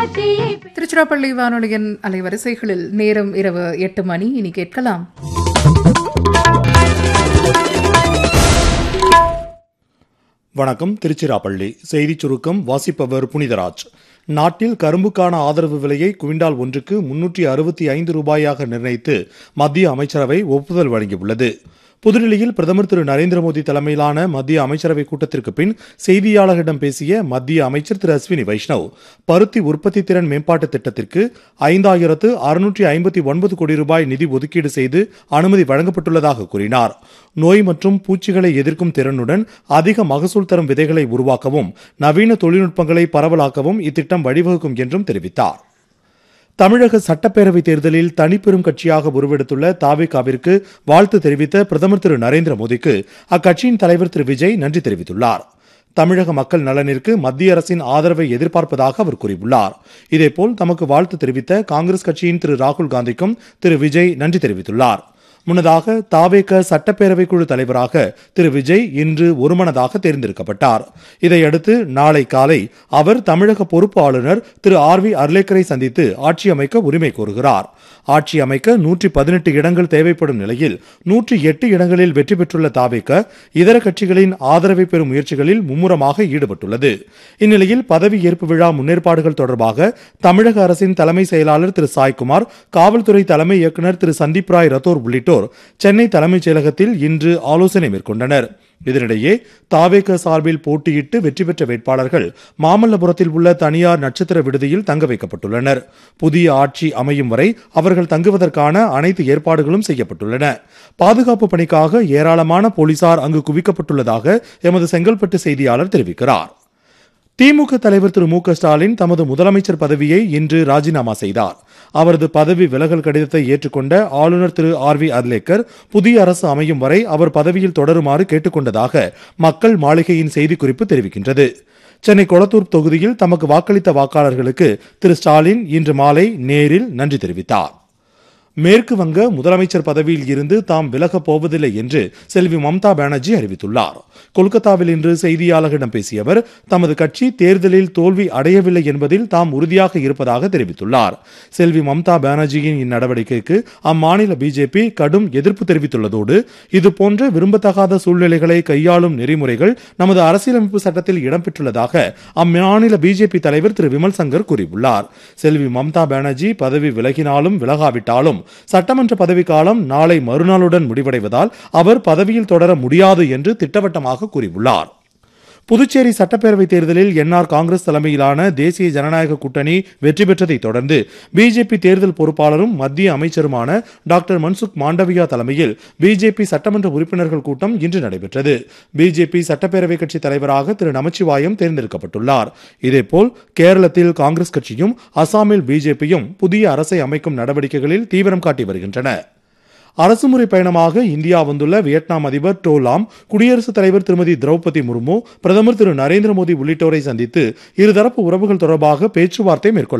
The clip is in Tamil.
ஆட்சியை திருச்சிராப்பள்ளி வானொலியின் அலைவரிசைகளில் நேரம் இரவு எட்டு மணி இனி கேட்கலாம் வணக்கம் திருச்சிராப்பள்ளி செய்திச் சுருக்கம் வாசிப்பவர் புனிதராஜ் நாட்டில் கரும்புக்கான ஆதரவு விலையை குவிண்டால் ஒன்றுக்கு முன்னூற்றி அறுபத்தி ஐந்து ரூபாயாக நிர்ணயித்து மத்திய அமைச்சரவை ஒப்புதல் வழங்கியுள்ளது புதுடில்லியில் பிரதமர் திரு நரேந்திர மோடி தலைமையிலான மத்திய அமைச்சரவை கூட்டத்திற்கு பின் செய்தியாளர்களிடம் பேசிய மத்திய அமைச்சர் திரு அஸ்வினி வைஷ்ணவ் பருத்தி உற்பத்தி திறன் மேம்பாட்டு திட்டத்திற்கு ஐந்தாயிரத்து அறுநூற்றி ஐம்பத்தி ஒன்பது கோடி ரூபாய் நிதி ஒதுக்கீடு செய்து அனுமதி வழங்கப்பட்டுள்ளதாக கூறினார் நோய் மற்றும் பூச்சிகளை எதிர்க்கும் திறனுடன் அதிக மகசூல் தரும் விதைகளை உருவாக்கவும் நவீன தொழில்நுட்பங்களை பரவலாக்கவும் இத்திட்டம் வழிவகுக்கும் என்றும் தெரிவித்தார் தமிழக சட்டப்பேரவை தேர்தலில் தனிப்பெரும் கட்சியாக உருவெடுத்துள்ள தாவேகாவிற்கு வாழ்த்து தெரிவித்த பிரதமர் திரு நரேந்திர மோடிக்கு அக்கட்சியின் தலைவர் திரு விஜய் நன்றி தெரிவித்துள்ளார் தமிழக மக்கள் நலனிற்கு மத்திய அரசின் ஆதரவை எதிர்பார்ப்பதாக அவர் கூறியுள்ளார் இதேபோல் தமக்கு வாழ்த்து தெரிவித்த காங்கிரஸ் கட்சியின் திரு ராகுல் காந்திக்கும் திரு விஜய் நன்றி தெரிவித்துள்ளார் முன்னதாக தாவேக சட்டப்பேரவை குழு தலைவராக திரு விஜய் இன்று ஒருமனதாக தேர்ந்தெடுக்கப்பட்டார் இதையடுத்து நாளை காலை அவர் தமிழக பொறுப்பு ஆளுநர் திரு ஆர் வி அர்லேக்கரை சந்தித்து ஆட்சி அமைக்க உரிமை கோருகிறார் ஆட்சி அமைக்க நூற்றி பதினெட்டு இடங்கள் தேவைப்படும் நிலையில் நூற்றி எட்டு இடங்களில் வெற்றி பெற்றுள்ள தாவேக இதர கட்சிகளின் ஆதரவை பெறும் முயற்சிகளில் மும்முரமாக ஈடுபட்டுள்ளது இந்நிலையில் பதவி ஏற்பு விழா முன்னேற்பாடுகள் தொடர்பாக தமிழக அரசின் தலைமை செயலாளர் திரு சாய்குமார் காவல்துறை தலைமை இயக்குநர் திரு சந்தீப் ராய் ரத்தோர் உள்ளிட்டோர் சென்னை தலைமைச் செயலகத்தில் இன்று ஆலோசனை மேற்கொண்டனர் இதனிடையே தாவேக சார்பில் போட்டியிட்டு வெற்றி பெற்ற வேட்பாளர்கள் மாமல்லபுரத்தில் உள்ள தனியார் நட்சத்திர விடுதியில் தங்க வைக்கப்பட்டுள்ளனர் புதிய ஆட்சி அமையும் வரை அவர்கள் தங்குவதற்கான அனைத்து ஏற்பாடுகளும் செய்யப்பட்டுள்ளன பாதுகாப்பு பணிக்காக ஏராளமான போலீசார் அங்கு குவிக்கப்பட்டுள்ளதாக எமது செங்கல்பட்டு செய்தியாளர் தெரிவிக்கிறார் திமுக தலைவர் திரு மு க ஸ்டாலின் தமது முதலமைச்சர் பதவியை இன்று ராஜினாமா செய்தார் அவரது பதவி விலகல் கடிதத்தை ஏற்றுக்கொண்ட ஆளுநர் திரு ஆர் வி அர்லேக்கர் புதிய அரசு அமையும் வரை அவர் பதவியில் தொடருமாறு கேட்டுக்கொண்டதாக மக்கள் மாளிகையின் செய்திக்குறிப்பு தெரிவிக்கின்றது சென்னை கொளத்தூர் தொகுதியில் தமக்கு வாக்களித்த வாக்காளர்களுக்கு திரு ஸ்டாலின் இன்று மாலை நேரில் நன்றி தெரிவித்தார் மேற்கு வங்க முதலமைச்சர் பதவியில் இருந்து தாம் விலகப் போவதில்லை என்று செல்வி மம்தா பானர்ஜி அறிவித்துள்ளார் கொல்கத்தாவில் இன்று செய்தியாளர்களிடம் பேசிய அவர் தமது கட்சி தேர்தலில் தோல்வி அடையவில்லை என்பதில் தாம் உறுதியாக இருப்பதாக தெரிவித்துள்ளார் செல்வி மம்தா பானர்ஜியின் இந்நடவடிக்கைக்கு அம்மாநில பிஜேபி கடும் எதிர்ப்பு தெரிவித்துள்ளதோடு இதுபோன்ற விரும்பத்தகாத சூழ்நிலைகளை கையாளும் நெறிமுறைகள் நமது அரசியலமைப்பு சட்டத்தில் இடம்பெற்றுள்ளதாக அம்மாநில பிஜேபி தலைவர் திரு விமல் சங்கர் கூறியுள்ளார் செல்வி மம்தா பானர்ஜி பதவி விலகினாலும் விலகாவிட்டாலும் சட்டமன்ற பதவிக்காலம் நாளை மறுநாளுடன் முடிவடைவதால் அவர் பதவியில் தொடர முடியாது என்று திட்டவட்டமாக கூறியுள்ளார் புதுச்சேரி சட்டப்பேரவை தேர்தலில் என்ஆர் காங்கிரஸ் தலைமையிலான தேசிய ஜனநாயக கூட்டணி வெற்றி பெற்றதை தொடர்ந்து பிஜேபி தேர்தல் பொறுப்பாளரும் மத்திய அமைச்சருமான டாக்டர் மன்சுக் மாண்டவியா தலைமையில் பிஜேபி சட்டமன்ற உறுப்பினர்கள் கூட்டம் இன்று நடைபெற்றது பிஜேபி சட்டப்பேரவை கட்சி தலைவராக திரு நமச்சிவாயம் தேர்ந்தெடுக்கப்பட்டுள்ளார் இதேபோல் கேரளத்தில் காங்கிரஸ் கட்சியும் அசாமில் பிஜேபியும் புதிய அரசை அமைக்கும் நடவடிக்கைகளில் தீவிரம் காட்டி வருகின்றன அரசுமுறை பயணமாக இந்தியா வந்துள்ள வியட்நாம் அதிபர் டோ லாம் குடியரசுத் தலைவர் திருமதி திரௌபதி முர்மு பிரதமர் திரு நரேந்திர மோடி உள்ளிட்டோரை சந்தித்து இருதரப்பு உறவுகள் தொடர்பாக பேச்சுவார்த்தை மேற்கொள்ள